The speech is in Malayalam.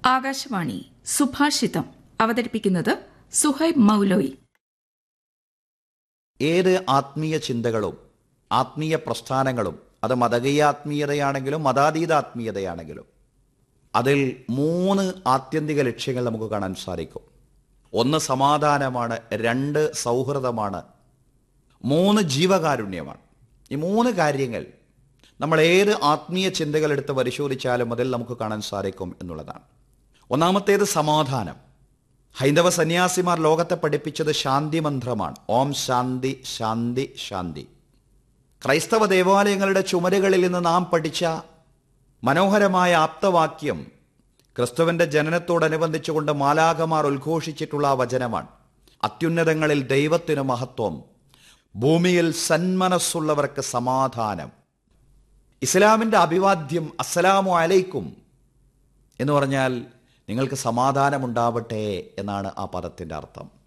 ആകാശവാണി സുഭാഷിതം അവതരിപ്പിക്കുന്നത് സുഹൈബ് മൗലോയി ഏത് ആത്മീയ ചിന്തകളും ആത്മീയ പ്രസ്ഥാനങ്ങളും അത് മതകീയ ആത്മീയതയാണെങ്കിലും മതാതീത ആത്മീയതയാണെങ്കിലും അതിൽ മൂന്ന് ആത്യന്തിക ലക്ഷ്യങ്ങൾ നമുക്ക് കാണാൻ സാധിക്കും ഒന്ന് സമാധാനമാണ് രണ്ട് സൗഹൃദമാണ് മൂന്ന് ജീവകാരുണ്യമാണ് ഈ മൂന്ന് കാര്യങ്ങൾ നമ്മൾ ഏത് ആത്മീയ ചിന്തകൾ എടുത്ത് പരിശോധിച്ചാലും അതിൽ നമുക്ക് കാണാൻ സാധിക്കും എന്നുള്ളതാണ് ഒന്നാമത്തേത് സമാധാനം ഹൈന്ദവ സന്യാസിമാർ ലോകത്തെ പഠിപ്പിച്ചത് ശാന്തി മന്ത്രമാണ് ഓം ശാന്തി ശാന്തി ശാന്തി ക്രൈസ്തവ ദേവാലയങ്ങളുടെ ചുമരുകളിൽ നിന്ന് നാം പഠിച്ച മനോഹരമായ ആപ്തവാക്യം ക്രിസ്തുവിന്റെ ജനനത്തോടനുബന്ധിച്ചുകൊണ്ട് മാലാഖമാർ ഉദ്ഘോഷിച്ചിട്ടുള്ള ആ വചനമാണ് അത്യുന്നതങ്ങളിൽ ദൈവത്തിന് മഹത്വം ഭൂമിയിൽ സന്മനസ്സുള്ളവർക്ക് സമാധാനം ഇസ്ലാമിന്റെ അഭിവാദ്യം അസ്സലാമു അലൈക്കും എന്ന് പറഞ്ഞാൽ നിങ്ങൾക്ക് സമാധാനമുണ്ടാവട്ടെ എന്നാണ് ആ പദത്തിന്റെ അർത്ഥം